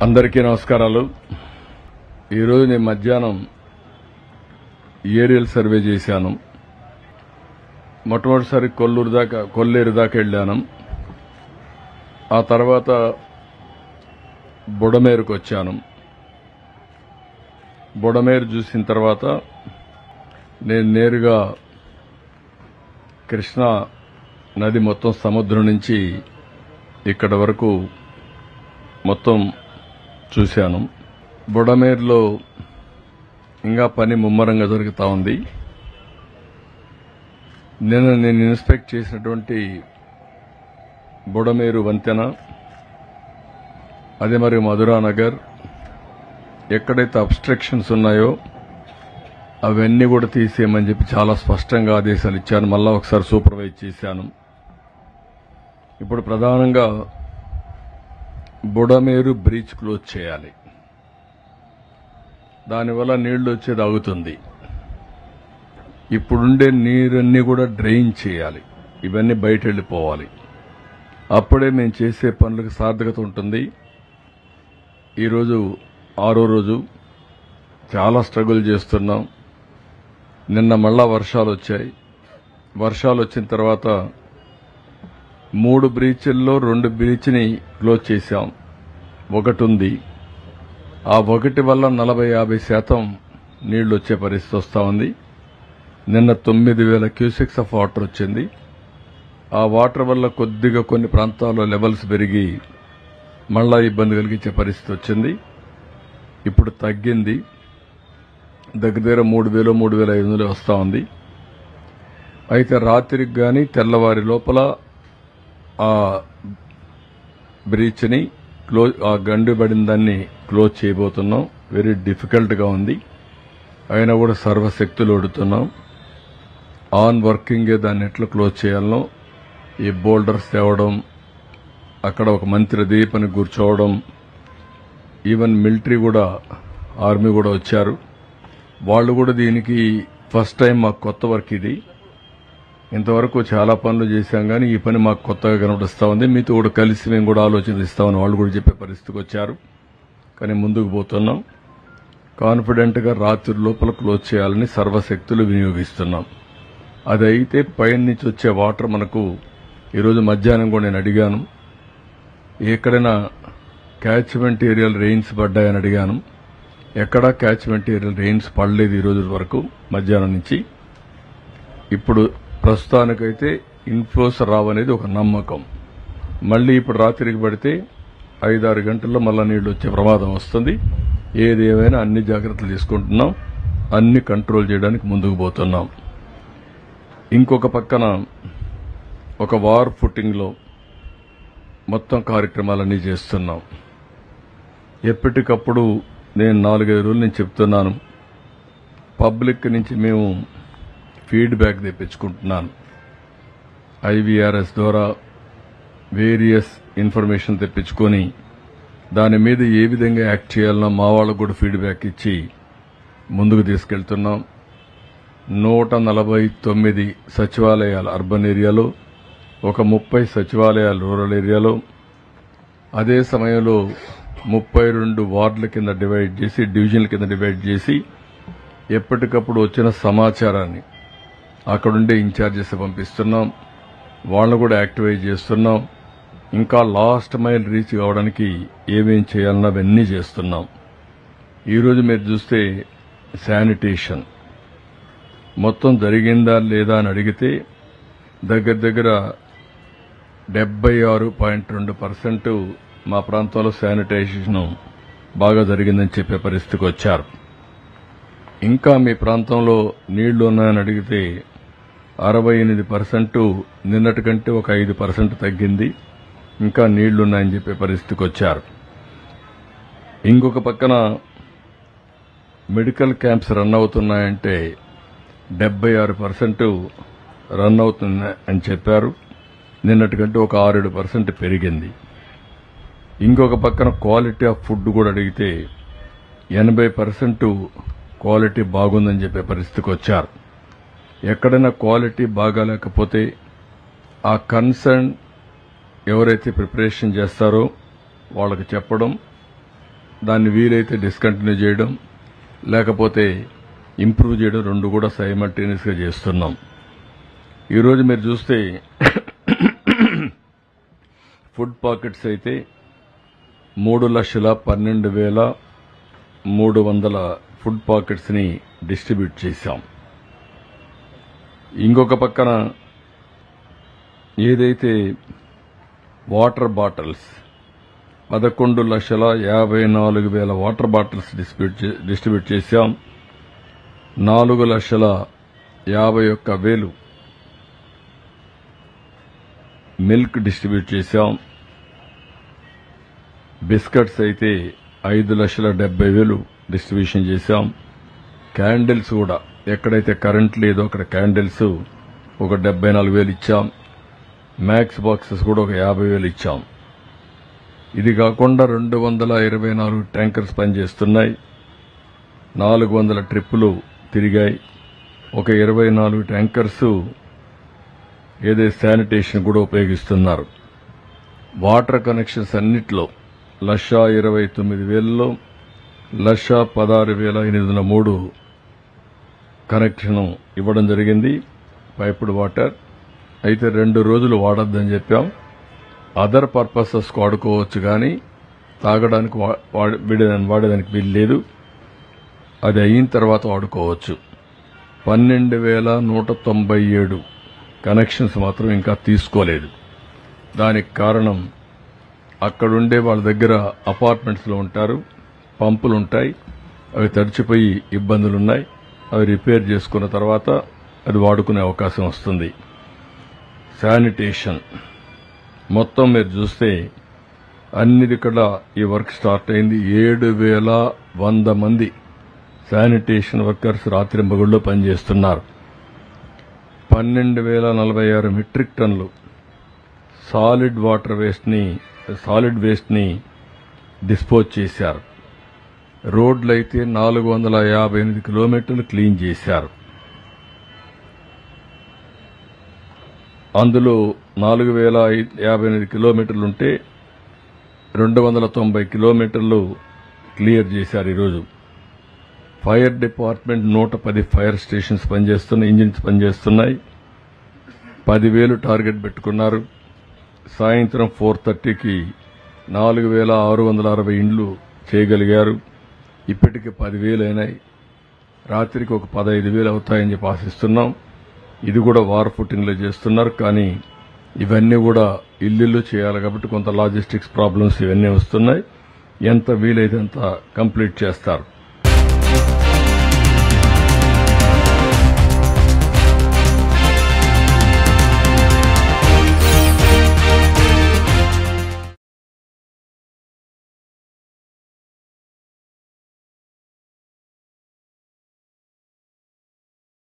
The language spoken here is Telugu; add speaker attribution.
Speaker 1: అందరికీ నమస్కారాలు ఈరోజు నేను మధ్యాహ్నం ఏరియల్ సర్వే చేశాను మొట్టమొదటిసారి కొల్లూరు దాకా కొల్లేరు దాకా వెళ్ళాను ఆ తర్వాత బుడమేరుకు వచ్చాను బుడమేరు చూసిన తర్వాత నేను నేరుగా కృష్ణా నది మొత్తం సముద్రం నుంచి ఇక్కడ వరకు మొత్తం చూశాను బుడమేరులో ఇంకా పని ముమ్మరంగా జరుగుతూ ఉంది నిన్న నేను ఇన్స్పెక్ట్ చేసినటువంటి బుడమేరు వంతెన అదే మరి మధురానగర్ ఎక్కడైతే అబ్స్ట్రక్షన్స్ ఉన్నాయో అవన్నీ కూడా తీసేయమని చెప్పి చాలా స్పష్టంగా ఆదేశాలు ఇచ్చాను మళ్ళా ఒకసారి సూపర్వైజ్ చేశాను ఇప్పుడు ప్రధానంగా బుడమేరు బ్రీచ్ క్లోజ్ చేయాలి దానివల్ల నీళ్లు వచ్చేది ఆగుతుంది ఇప్పుడుండే నీరన్నీ కూడా డ్రైన్ చేయాలి ఇవన్నీ బయట వెళ్ళిపోవాలి అప్పుడే మేము చేసే పనులకు సార్థకత ఉంటుంది ఈరోజు ఆరో రోజు చాలా స్ట్రగుల్ చేస్తున్నాం నిన్న మళ్ళా వర్షాలు వచ్చాయి వర్షాలు వచ్చిన తర్వాత మూడు బ్రీచ్ల్లో రెండు బ్రీచ్ని క్లోజ్ చేశాం ఒకటి ఉంది ఆ ఒకటి వల్ల నలభై యాభై శాతం నీళ్లు వచ్చే పరిస్థితి వస్తూ ఉంది నిన్న తొమ్మిది వేల క్యూసెక్స్ ఆఫ్ వాటర్ వచ్చింది ఆ వాటర్ వల్ల కొద్దిగా కొన్ని ప్రాంతాల్లో లెవెల్స్ పెరిగి మళ్ళా ఇబ్బంది కలిగించే పరిస్థితి వచ్చింది ఇప్పుడు తగ్గింది దగ్గర దగ్గర మూడు వేలు మూడు వేల ఐదు వందలు వస్తూ ఉంది అయితే రాత్రికి కానీ తెల్లవారి లోపల ఆ బ్రీచ్ని క్లోజ్ ఆ గండు పడిన దాన్ని క్లోజ్ చేయబోతున్నాం వెరీ డిఫికల్ట్గా ఉంది అయినా కూడా సర్వశక్తులు ఒడుతున్నాం ఆన్ వర్కింగే దాన్ని ఎట్లా క్లోజ్ చేయాలనో ఈ బోల్డర్స్ తేవడం అక్కడ ఒక మంత్రి దీపని కూర్చోవడం ఈవెన్ మిలిటరీ కూడా ఆర్మీ కూడా వచ్చారు వాళ్ళు కూడా దీనికి ఫస్ట్ టైం మాకు కొత్త వర్క్ ఇది ఇంతవరకు చాలా పనులు చేశాం కానీ ఈ పని మాకు కొత్తగా కనబడిస్తా ఉంది మీతో కూడా కలిసి మేము కూడా ఆలోచన ఇస్తామని వాళ్ళు కూడా చెప్పే పరిస్థితికి వచ్చారు కానీ ముందుకు పోతున్నాం కాన్ఫిడెంట్గా రాత్రి లోపల క్లోజ్ చేయాలని సర్వశక్తులు వినియోగిస్తున్నాం అది అయితే పైన నుంచి వచ్చే వాటర్ మనకు ఈరోజు మధ్యాహ్నం కూడా నేను అడిగాను ఎక్కడైనా క్యాచ్మెంట్ ఏరియాలు రెయిన్స్ పడ్డాయని అడిగాను ఎక్కడా క్యాచ్మెంట్ ఏరియాలు రెయిన్స్ పడలేదు ఈ రోజు వరకు మధ్యాహ్నం నుంచి ఇప్పుడు ప్రస్తుతానికైతే ఇన్ఫ్లోస్ రావనేది ఒక నమ్మకం మళ్ళీ ఇప్పుడు రాత్రికి పడితే ఐదారు గంటల్లో మళ్ళా నీళ్లు వచ్చే ప్రమాదం వస్తుంది ఏది ఏమైనా అన్ని జాగ్రత్తలు తీసుకుంటున్నాం అన్ని కంట్రోల్ చేయడానికి ముందుకు పోతున్నాం ఇంకొక పక్కన ఒక వార్ ఫుటింగ్లో మొత్తం కార్యక్రమాలన్నీ చేస్తున్నాం ఎప్పటికప్పుడు నేను నాలుగైదు రోజులు నేను చెప్తున్నాను పబ్లిక్ నుంచి మేము ఫీడ్బ్యాక్ తెప్పించుకుంటున్నాను ఐవీఆర్ఎస్ ద్వారా వేరియస్ ఇన్ఫర్మేషన్ తెప్పించుకొని దాని మీద ఏ విధంగా యాక్ట్ చేయాలనో మా వాళ్ళకు కూడా ఫీడ్బ్యాక్ ఇచ్చి ముందుకు తీసుకెళ్తున్నాం నూట నలభై తొమ్మిది సచివాలయాలు అర్బన్ ఏరియాలో ఒక ముప్పై సచివాలయాలు రూరల్ ఏరియాలో అదే సమయంలో ముప్పై రెండు వార్డుల కింద డివైడ్ చేసి డివిజన్ల కింద డివైడ్ చేసి ఎప్పటికప్పుడు వచ్చిన సమాచారాన్ని అక్కడుండే ఇన్ఛార్జెస్ పంపిస్తున్నాం వాళ్ళని కూడా యాక్టివేట్ చేస్తున్నాం ఇంకా లాస్ట్ మైల్ రీచ్ కావడానికి ఏమేం చేయాలన్నా అవన్నీ చేస్తున్నాం ఈరోజు మీరు చూస్తే శానిటేషన్ మొత్తం జరిగిందా లేదా అని అడిగితే దగ్గర దగ్గర డెబ్బై ఆరు పాయింట్ రెండు పర్సెంట్ మా ప్రాంతంలో శానిటైజేషన్ బాగా జరిగిందని చెప్పే పరిస్థితికి వచ్చారు ఇంకా మీ ప్రాంతంలో నీళ్లు ఉన్నాయని అడిగితే అరవై ఎనిమిది పర్సెంట్ నిన్నటి కంటే ఒక ఐదు పర్సెంట్ తగ్గింది ఇంకా నీళ్లున్నాయని చెప్పే పరిస్థితికి వచ్చారు ఇంకొక పక్కన మెడికల్ క్యాంప్స్ రన్ అవుతున్నాయంటే డెబ్బై ఆరు పర్సెంట్ రన్ అవుతున్నాయి అని చెప్పారు నిన్నటి కంటే ఒక ఆరేడు పర్సెంట్ పెరిగింది ఇంకొక పక్కన క్వాలిటీ ఆఫ్ ఫుడ్ కూడా అడిగితే ఎనభై పర్సెంట్ క్వాలిటీ బాగుందని చెప్పే పరిస్థితికి వచ్చారు ఎక్కడైనా క్వాలిటీ బాగాలేకపోతే ఆ కన్సర్న్ ఎవరైతే ప్రిపరేషన్ చేస్తారో వాళ్ళకి చెప్పడం దాన్ని వీలైతే డిస్కంటిన్యూ చేయడం లేకపోతే ఇంప్రూవ్ చేయడం రెండు కూడా సైమల్టేనియస్గా చేస్తున్నాం ఈరోజు మీరు చూస్తే ఫుడ్ పాకెట్స్ అయితే మూడు లక్షల పన్నెండు వేల మూడు వందల ఫుడ్ పాకెట్స్ని డిస్ట్రిబ్యూట్ చేశాం ఇంకొక పక్కన ఏదైతే వాటర్ బాటిల్స్ పదకొండు లక్షల యాభై నాలుగు వేల వాటర్ బాటిల్స్ డిస్ట్రిబ్యూట్ చే- డిస్ట్రిబ్యూట్ చేశాం నాలుగు లక్షల యాభై ఒక్క వేలు మిల్క్ డిస్ట్రిబ్యూట్ చేశాం బిస్కెట్స్ అయితే ఐదు లక్షల డెబ్బై వేలు డిస్ట్రిబ్యూషన్ చేశాం క్యాండిల్స్ కూడా ఎక్కడైతే కరెంట్ లేదో అక్కడ క్యాండిల్స్ ఒక డెబ్బై నాలుగు వేలు ఇచ్చాం మ్యాక్స్ బాక్సెస్ కూడా ఒక యాభై వేలు ఇచ్చాం ఇది కాకుండా రెండు వందల ఇరవై నాలుగు ట్యాంకర్స్ పనిచేస్తున్నాయి నాలుగు వందల ట్రిప్పులు తిరిగాయి ఒక ఇరవై నాలుగు ట్యాంకర్స్ ఏదైతే శానిటేషన్ కూడా ఉపయోగిస్తున్నారు వాటర్ కనెక్షన్స్ అన్నిట్లో లక్ష ఇరవై తొమ్మిది వేలలో లక్ష పదహారు వేల ఎనిమిది వందల మూడు కనెక్షన్ ఇవ్వడం జరిగింది పైపుడ్ వాటర్ అయితే రెండు రోజులు వాడొద్దని చెప్పాం అదర్ పర్పసెస్కి వాడుకోవచ్చు కానీ తాగడానికి వా- వాడ- వీడే- వాడేదానికి వీలు లేదు అది అయిన తర్వాత వాడుకోవచ్చు పన్నెండు వేల నూట తొంభై ఏడు కనెక్షన్స్ మాత్రం ఇంకా తీసుకోలేదు దానికి కారణం అక్కడుండే వాళ్ళ దగ్గర అపార్ట్మెంట్స్లో ఉంటారు పంపులు ఉంటాయి అవి తడిచిపోయి ఇబ్బందులున్నాయి అవి రిపేర్ చేసుకున్న తర్వాత అది వాడుకునే అవకాశం వస్తుంది శానిటేషన్ మొత్తం మీరు చూస్తే అన్నిది కూడా ఈ వర్క్ స్టార్ట్ అయింది ఏడు వేల వంద మంది శానిటేషన్ వర్కర్స్ రాత్రి మగుళ్ళు పనిచేస్తున్నారు పన్నెండు వేల నలభై ఆరు మెట్రిక్ టన్నులు సాలిడ్ వాటర్ వేస్ట్ని సాలిడ్ వేస్ట్ని డిస్పోజ్ చేశారు రోడ్లు అయితే నాలుగు వందల యాభై ఎనిమిది కిలోమీటర్లు క్లీన్ చేశారు అందులో నాలుగు వేల యాభై ఎనిమిది కిలోమీటర్లు ఉంటే రెండు వందల తొంభై కిలోమీటర్లు క్లియర్ చేశారు ఈరోజు ఫైర్ డిపార్ట్మెంట్ నూట పది ఫైర్ స్టేషన్స్ పనిచేస్తున్నాయి ఇంజిన్స్ పనిచేస్తున్నాయి పదివేలు టార్గెట్ పెట్టుకున్నారు సాయంత్రం ఫోర్ థర్టీకి నాలుగు వేల ఆరు వందల అరవై ఇండ్లు చేయగలిగారు ఇప్పటికి పదివేలు అయినాయి రాత్రికి ఒక పదహైదు వేలు అవుతాయని చెప్పి ఆశిస్తున్నాం ఇది కూడా వార్ ఫుటింగ్లో చేస్తున్నారు కానీ ఇవన్నీ కూడా ఇల్లు చేయాలి కాబట్టి కొంత లాజిస్టిక్స్ ప్రాబ్లమ్స్ ఇవన్నీ వస్తున్నాయి ఎంత వీలైతే అంత కంప్లీట్ చేస్తారు